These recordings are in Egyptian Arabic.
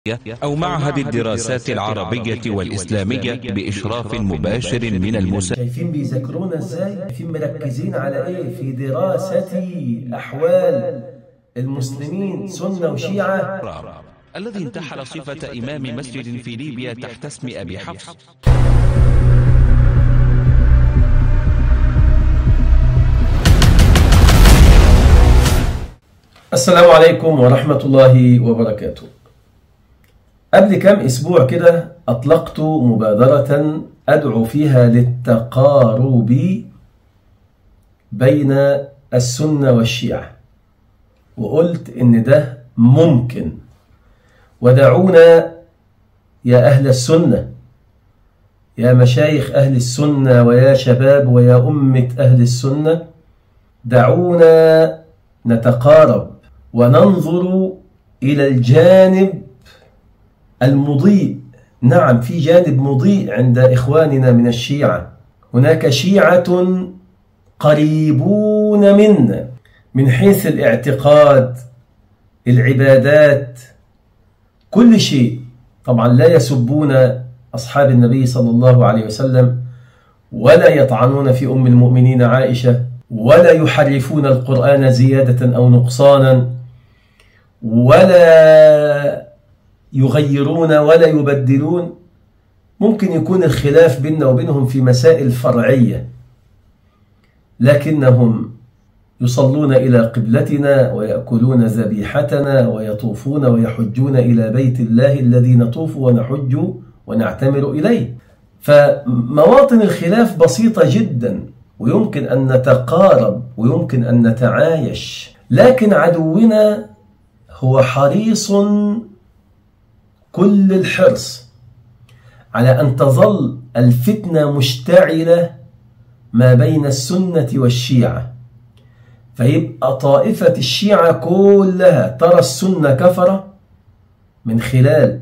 أو معهد الدراسات العربية والإسلامية بإشراف مباشر من المساعد شايفين بيذاكرونا ازاي شايفين مركزين على ايه في دراسة احوال المسلمين سنة وشيعة الذي انتحل صفة إمام مسجد في ليبيا تحت اسم أبي حفص السلام عليكم ورحمة الله وبركاته قبل كم أسبوع كده أطلقت مبادرة أدعو فيها للتقارب بين السنة والشيعة وقلت إن ده ممكن ودعونا يا أهل السنة يا مشايخ أهل السنة ويا شباب ويا أمة أهل السنة دعونا نتقارب وننظر إلى الجانب المضيء نعم في جانب مضيء عند إخواننا من الشيعة هناك شيعة قريبون منا من حيث الاعتقاد العبادات كل شيء طبعا لا يسبون أصحاب النبي صلى الله عليه وسلم ولا يطعنون في أم المؤمنين عائشة ولا يحرفون القرآن زيادة أو نقصانا ولا يغيرون ولا يبدلون ممكن يكون الخلاف بيننا وبينهم في مسائل فرعية لكنهم يصلون إلى قبلتنا ويأكلون ذبيحتنا ويطوفون ويحجون إلى بيت الله الذي نطوف ونحج ونعتمر إليه فمواطن الخلاف بسيطة جدا ويمكن أن نتقارب ويمكن أن نتعايش لكن عدونا هو حريص كل الحرص على أن تظل الفتنة مشتعلة ما بين السنة والشيعة فيبقى طائفة الشيعة كلها ترى السنة كفرة من خلال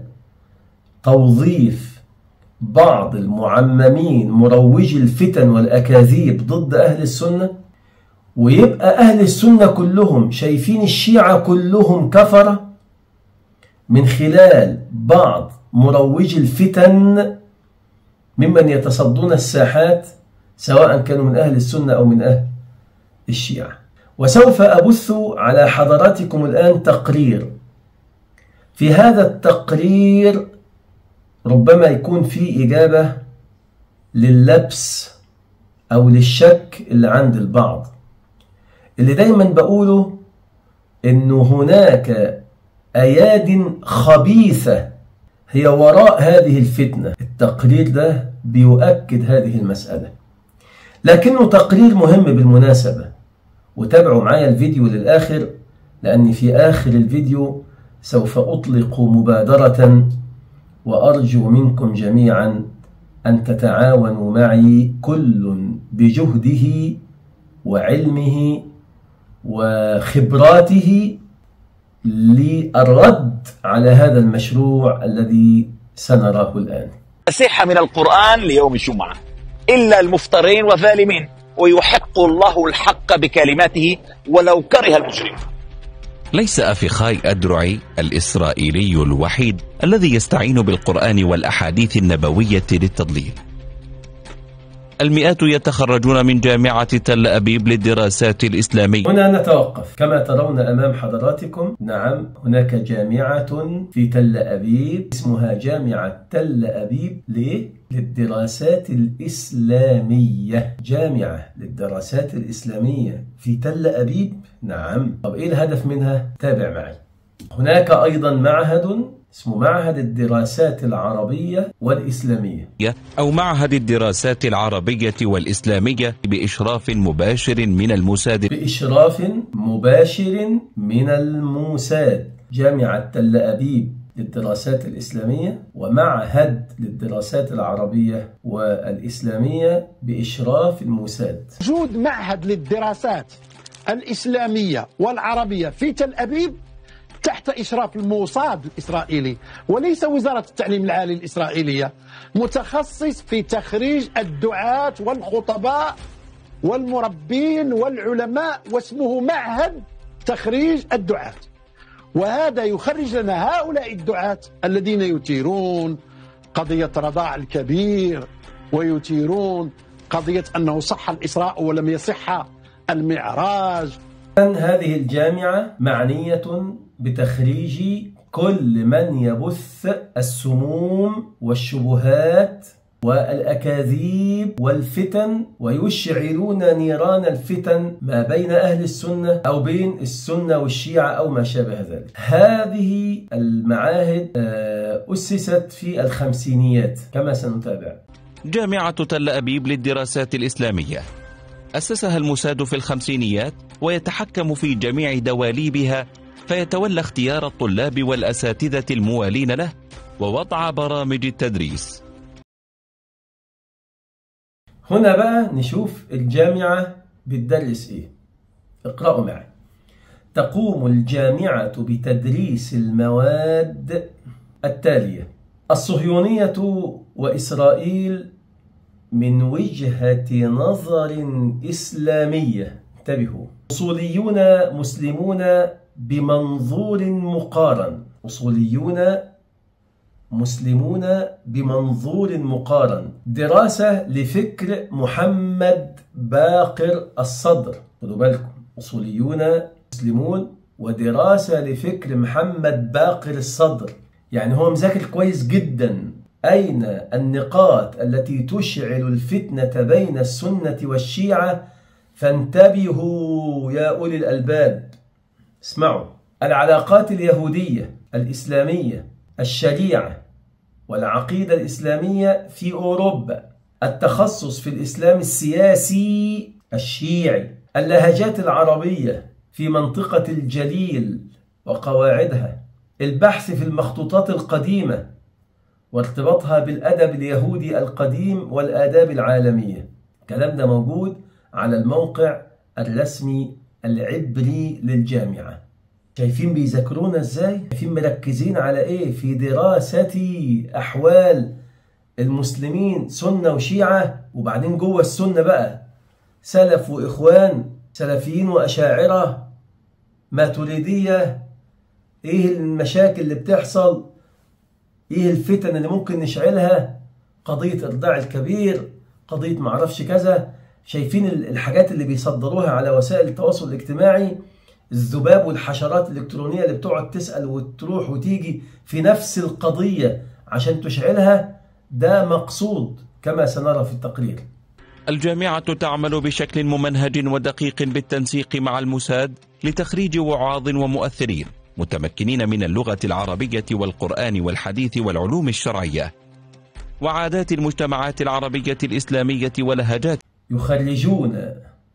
توظيف بعض المعممين مروجي الفتن والأكاذيب ضد أهل السنة ويبقى أهل السنة كلهم شايفين الشيعة كلهم كفرة من خلال بعض مروجي الفتن ممن يتصدون الساحات سواء كانوا من أهل السنة أو من أهل الشيعة وسوف أبث على حضراتكم الآن تقرير في هذا التقرير ربما يكون في إجابة لللبس أو للشك اللي عند البعض اللي دايما بقوله إنه هناك أياد خبيثة هي وراء هذه الفتنة التقرير ده بيؤكد هذه المسألة لكنه تقرير مهم بالمناسبة وتابعوا معايا الفيديو للآخر لأني في آخر الفيديو سوف أطلق مبادرة وأرجو منكم جميعا أن تتعاونوا معي كل بجهده وعلمه وخبراته للرد على هذا المشروع الذي سنراه الآن يصح من القرآن ليوم الجمعة إلا المفترين والظالمين ويحق الله الحق بكلماته ولو كره المجرمون ليس أفيخاي أدرعي الإسرائيلي الوحيد الذي يستعين بالقرآن والأحاديث النبوية للتضليل المئات يتخرجون من جامعة تل أبيب للدراسات الإسلامية هنا نتوقف كما ترون أمام حضراتكم نعم هناك جامعة في تل أبيب اسمها جامعة تل أبيب ليه؟ للدراسات الإسلامية جامعة للدراسات الإسلامية في تل أبيب نعم طب إيه الهدف منها؟ تابع معي هناك أيضا معهد اسمه معهد الدراسات العربية والإسلامية أو معهد الدراسات العربية والإسلامية بإشراف مباشر من الموساد بإشراف مباشر من الموساد جامعة تل أبيب للدراسات الإسلامية ومعهد للدراسات العربية والإسلامية بإشراف الموساد وجود معهد للدراسات الإسلامية والعربية في تل أبيب تحت إشراف الموصاد الإسرائيلي وليس وزارة التعليم العالي الإسرائيلية متخصص في تخريج الدعاة والخطباء والمربين والعلماء واسمه معهد تخريج الدعاة وهذا يخرج لنا هؤلاء الدعاة الذين يثيرون قضية رضاع الكبير ويثيرون قضية أنه صح الإسراء ولم يصح المعراج هذه الجامعة معنية بتخريج كل من يبث السموم والشبهات والأكاذيب والفتن ويشعلون نيران الفتن ما بين أهل السنة أو بين السنة والشيعة أو ما شابه ذلك هذه المعاهد آه، أسست في الخمسينيات كما سنتابع جامعة تل أبيب للدراسات الإسلامية أسسها الموساد في الخمسينيات ويتحكم في جميع دواليبها فيتولى اختيار الطلاب والأساتذة الموالين له ووضع برامج التدريس هنا بقى نشوف الجامعة بتدرس ايه اقرأوا معي تقوم الجامعة بتدريس المواد التالية الصهيونية وإسرائيل من وجهة نظر إسلامية انتبهوا أصوليون مسلمون بمنظور مقارن أصوليون مسلمون بمنظور مقارن دراسة لفكر محمد باقر الصدر خدوا بالكم أصوليون مسلمون ودراسة لفكر محمد باقر الصدر يعني هو مذاكر كويس جدا أين النقاط التي تشعل الفتنة بين السنة والشيعة فانتبهوا يا أولي الألباب اسمعوا العلاقات اليهودية الإسلامية الشريعة والعقيدة الإسلامية في أوروبا التخصص في الإسلام السياسي الشيعي اللهجات العربية في منطقة الجليل وقواعدها البحث في المخطوطات القديمة وارتباطها بالأدب اليهودي القديم والآداب العالمية الكلام ده موجود على الموقع الرسمي العبري للجامعة شايفين بيذاكرونا ازاي شايفين مركزين على ايه في دراسة احوال المسلمين سنة وشيعة وبعدين جوه السنة بقى سلف واخوان سلفيين واشاعرة ماتريدية ايه المشاكل اللي بتحصل ايه الفتن اللي ممكن نشعلها قضية ارضاع الكبير قضية معرفش كذا شايفين الحاجات اللي بيصدروها على وسائل التواصل الاجتماعي الذباب والحشرات الإلكترونية اللي بتقعد تسأل وتروح وتيجي في نفس القضية عشان تشعلها ده مقصود كما سنرى في التقرير الجامعة تعمل بشكل ممنهج ودقيق بالتنسيق مع الموساد لتخريج وعاظ ومؤثرين متمكنين من اللغة العربية والقرآن والحديث والعلوم الشرعية وعادات المجتمعات العربية الإسلامية ولهجات يخرجون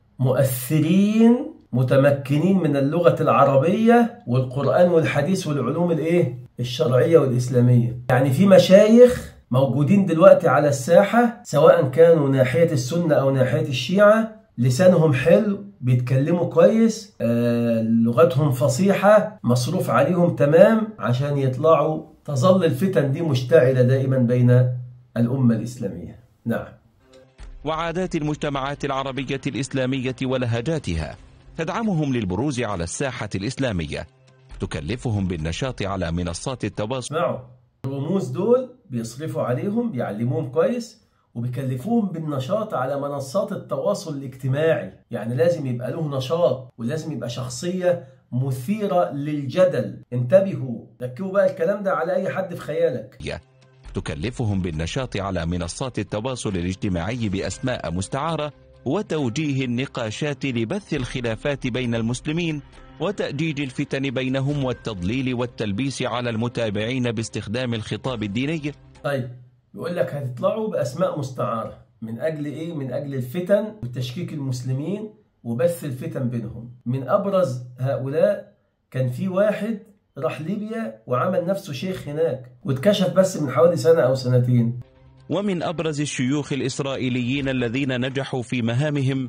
مؤثرين متمكنين من اللغة العربية والقرآن والحديث والعلوم الايه الشرعية والإسلامية يعني في مشايخ موجودين دلوقتي على الساحة سواء كانوا ناحية السنة أو ناحية الشيعة لسانهم حلو بيتكلموا كويس آه لغتهم فصيحة مصروف عليهم تمام عشان يطلعوا تظل الفتن دي مشتعلة دائما بين الأمة الإسلامية نعم وعادات المجتمعات العربية الإسلامية ولهجاتها تدعمهم للبروز على الساحة الإسلامية تكلفهم بالنشاط على منصات التواصل اسمعوا الرموز دول بيصرفوا عليهم بيعلموهم كويس وبيكلفوهم بالنشاط على منصات التواصل الاجتماعي يعني لازم يبقى له نشاط ولازم يبقى شخصية مثيرة للجدل انتبهوا ركبوا بقى الكلام ده على أي حد في خيالك تكلفهم بالنشاط على منصات التواصل الاجتماعي بأسماء مستعارة وتوجيه النقاشات لبث الخلافات بين المسلمين وتأجيج الفتن بينهم والتضليل والتلبيس على المتابعين باستخدام الخطاب الديني طيب يقول لك هتطلعوا بأسماء مستعارة من أجل إيه؟ من أجل الفتن وتشكيك المسلمين وبث الفتن بينهم من أبرز هؤلاء كان في واحد راح ليبيا وعمل نفسه شيخ هناك واتكشف بس من حوالي سنة أو سنتين ومن أبرز الشيوخ الإسرائيليين الذين نجحوا في مهامهم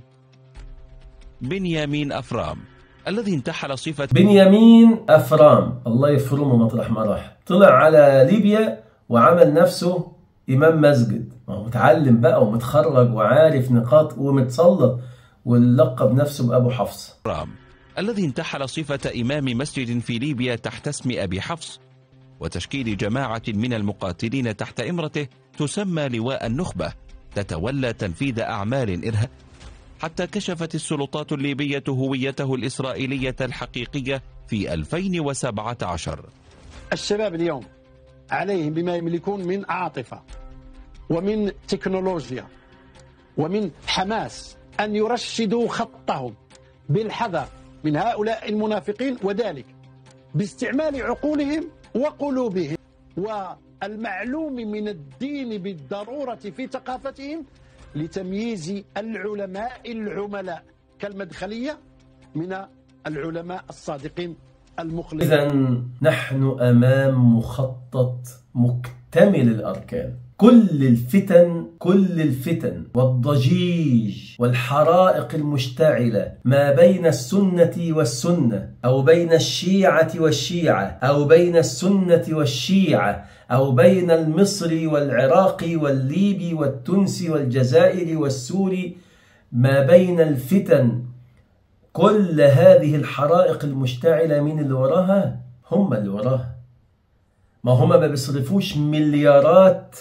بنيامين أفرام الذي انتحل صفة بنيامين أفرام الله يفرمه مطرح ما راح طلع على ليبيا وعمل نفسه إمام مسجد ما هو متعلم بقى ومتخرج وعارف نقاط ومتسلط ولقب نفسه بأبو حفص أفرام الذي انتحل صفة إمام مسجد في ليبيا تحت اسم أبي حفص وتشكيل جماعة من المقاتلين تحت إمرته تسمى لواء النخبة تتولى تنفيذ أعمال إرهاب حتى كشفت السلطات الليبية هويته الإسرائيلية الحقيقية في 2017 الشباب اليوم عليهم بما يملكون من عاطفة ومن تكنولوجيا ومن حماس أن يرشدوا خطهم بالحذر من هؤلاء المنافقين وذلك باستعمال عقولهم وقلوبهم والمعلوم من الدين بالضرورة في ثقافتهم لتمييز العلماء العملاء كالمدخلية من العلماء الصادقين المخلصين إذا نحن أمام مخطط مكتمل الأركان كل الفتن كل الفتن والضجيج والحرائق المشتعلة ما بين السنة والسنة أو بين الشيعة والشيعة أو بين السنة والشيعة أو بين المصري والعراقي والليبي والتونسي والجزائري والسوري ما بين الفتن كل هذه الحرائق المشتعلة من اللي وراها هم اللي وراها ما هم ما بيصرفوش مليارات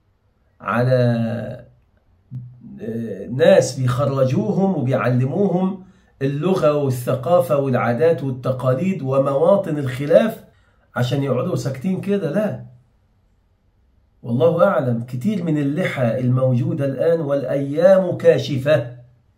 على ناس بيخرجوهم وبيعلموهم اللغة والثقافة والعادات والتقاليد ومواطن الخلاف عشان يقعدوا ساكتين كده لا والله أعلم كتير من اللحى الموجودة الآن والأيام كاشفة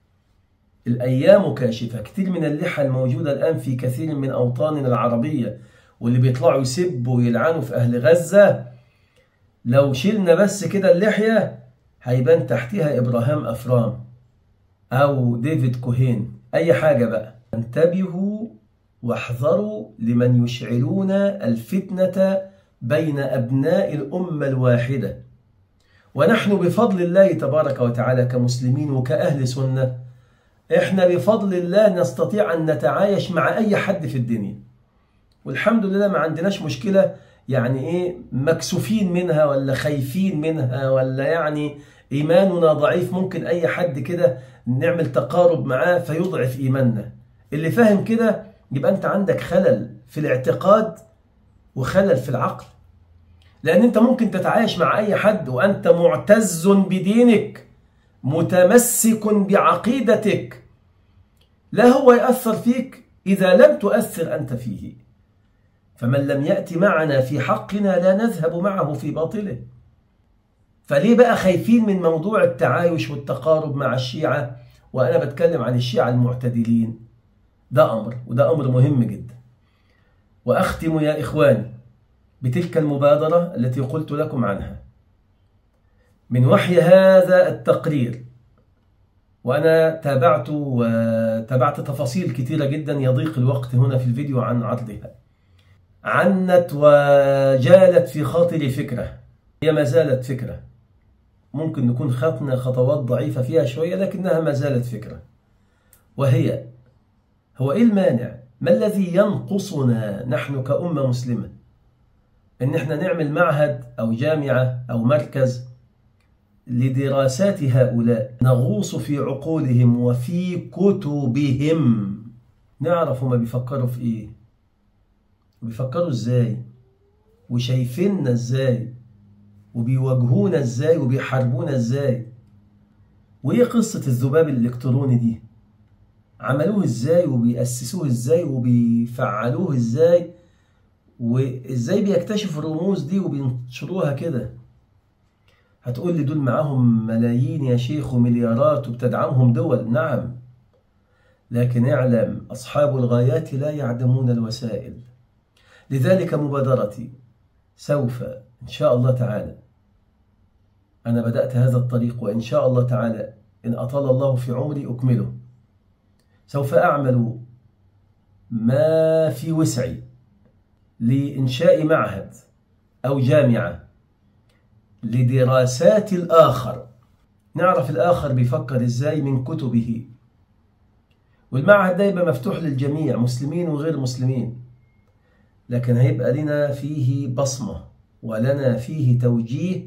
الأيام كاشفة كتير من اللحى الموجودة الآن في كثير من أوطاننا العربية واللي بيطلعوا يسبوا ويلعنوا في أهل غزة لو شلنا بس كده اللحية هيبان تحتها إبراهام أفرام أو ديفيد كوهين أي حاجة بقى انتبهوا واحذروا لمن يشعلون الفتنة بين أبناء الأمة الواحدة ونحن بفضل الله تبارك وتعالى كمسلمين وكأهل سنة إحنا بفضل الله نستطيع أن نتعايش مع أي حد في الدنيا والحمد لله ما عندناش مشكلة يعني إيه مكسوفين منها ولا خايفين منها ولا يعني إيماننا ضعيف ممكن أي حد كده نعمل تقارب معاه فيضعف إيماننا اللي فاهم كده يبقى أنت عندك خلل في الاعتقاد وخلل في العقل لأن أنت ممكن تتعايش مع أي حد وأنت معتز بدينك متمسك بعقيدتك لا هو يأثر فيك إذا لم تؤثر أنت فيه فمن لم يأتي معنا في حقنا لا نذهب معه في باطله فليه بقى خايفين من موضوع التعايش والتقارب مع الشيعة وأنا بتكلم عن الشيعة المعتدلين ده أمر وده أمر مهم جدا وأختم يا إخواني بتلك المبادرة التي قلت لكم عنها من وحي هذا التقرير وأنا تابعت وتابعت تفاصيل كثيرة جدا يضيق الوقت هنا في الفيديو عن عرضها عنت وجالت في خاطري فكرة هي ما زالت فكرة ممكن نكون خطنا خطوات ضعيفة فيها شوية لكنها ما زالت فكرة وهي هو إيه المانع؟ ما الذي ينقصنا نحن كأمة مسلمة؟ إن إحنا نعمل معهد أو جامعة أو مركز لدراسات هؤلاء نغوص في عقولهم وفي كتبهم نعرف هما بيفكروا في إيه وبيفكروا إزاي وشايفيننا إزاي وبيواجهونا إزاي وبيحاربونا إزاي وإيه قصة الذباب الإلكتروني دي عملوه إزاي وبيأسسوه إزاي وبيفعلوه إزاي وإزاي بيكتشفوا الرموز دي وبينشروها كده هتقول لي دول معاهم ملايين يا شيخ ومليارات وبتدعمهم دول نعم لكن اعلم أصحاب الغايات لا يعدمون الوسائل لذلك مبادرتي سوف إن شاء الله تعالى أنا بدأت هذا الطريق وإن شاء الله تعالى إن أطال الله في عمري أكمله سوف أعمل ما في وسعي لإنشاء معهد أو جامعة لدراسات الآخر نعرف الآخر بيفكر إزاي من كتبه والمعهد ده يبقى مفتوح للجميع مسلمين وغير مسلمين لكن هيبقى لنا فيه بصمة ولنا فيه توجيه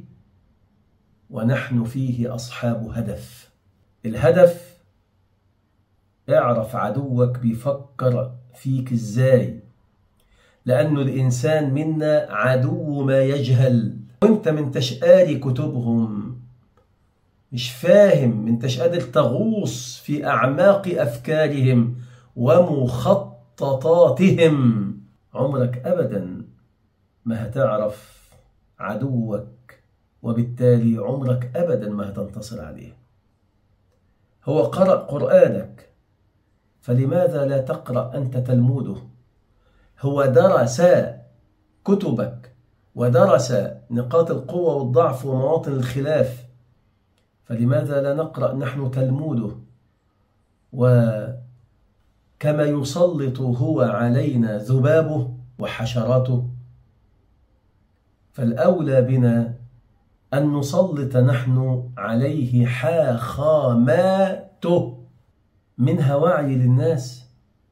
ونحن فيه أصحاب هدف الهدف اعرف عدوك بيفكر فيك ازاي لأنه الإنسان منا عدو ما يجهل وانت من تشقاري كتبهم مش فاهم من تشقادر تغوص في أعماق أفكارهم ومخططاتهم عمرك أبدا ما هتعرف عدوك وبالتالي عمرك أبدا ما هتنتصر عليه هو قرأ قرآنك فلماذا لا تقرأ أنت تلموده هو درس كتبك ودرس نقاط القوة والضعف ومواطن الخلاف فلماذا لا نقرأ نحن تلموده وكما يسلط هو علينا ذبابه وحشراته فالأولى بنا أن نسلط نحن عليه حاخاماته منها وعي للناس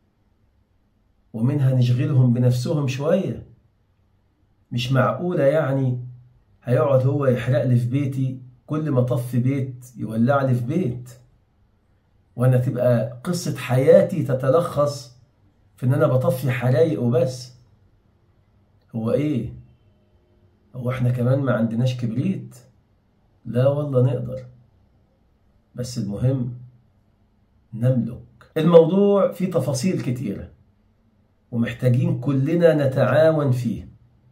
ومنها نشغلهم بنفسهم شوية مش معقولة يعني هيقعد هو يحرق لي في بيتي كل ما طف بيت يولع لي في بيت وانا تبقى قصة حياتي تتلخص في ان انا بطفي حرايق وبس هو ايه هو احنا كمان ما عندناش كبريت لا والله نقدر بس المهم نملك الموضوع فيه تفاصيل كتيرة ومحتاجين كلنا نتعاون فيه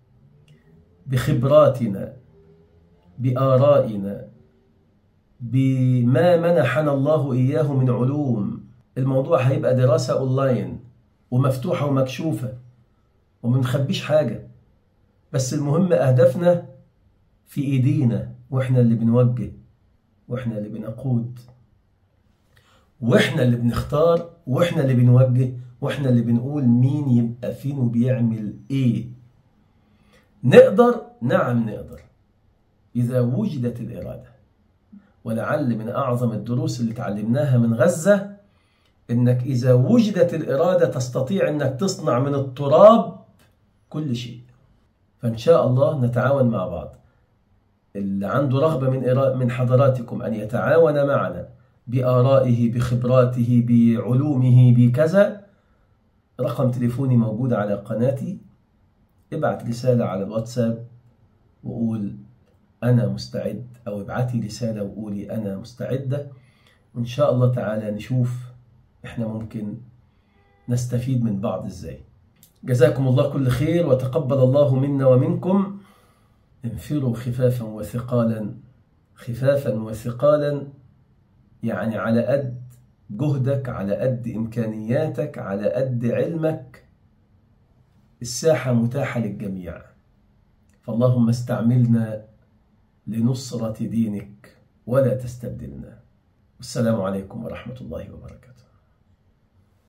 بخبراتنا بآرائنا بما منحنا الله إياه من علوم الموضوع هيبقى دراسة أونلاين ومفتوحة ومكشوفة ومنخبيش حاجة بس المهم أهدافنا في إيدينا وإحنا اللي بنوجه وإحنا اللي بنقود وإحنا اللي بنختار وإحنا اللي بنوجه وإحنا اللي بنقول مين يبقى فين وبيعمل إيه نقدر نعم نقدر إذا وجدت الإرادة ولعل من أعظم الدروس اللي تعلمناها من غزة إنك إذا وجدت الإرادة تستطيع إنك تصنع من التراب كل شيء فإن شاء الله نتعاون مع بعض اللي عنده رغبة من من حضراتكم أن يتعاون معنا بآرائه بخبراته بعلومه بكذا رقم تليفوني موجود على قناتي ابعت رسالة على الواتساب وقول أنا مستعد أو ابعتي رسالة وقولي أنا مستعدة وإن شاء الله تعالى نشوف إحنا ممكن نستفيد من بعض إزاي جزاكم الله كل خير وتقبل الله منا ومنكم انفروا خفافا وثقالا خفافا وثقالا يعني على قد جهدك على قد إمكانياتك على قد علمك الساحة متاحة للجميع فاللهم استعملنا لنصرة دينك ولا تستبدلنا والسلام عليكم ورحمة الله وبركاته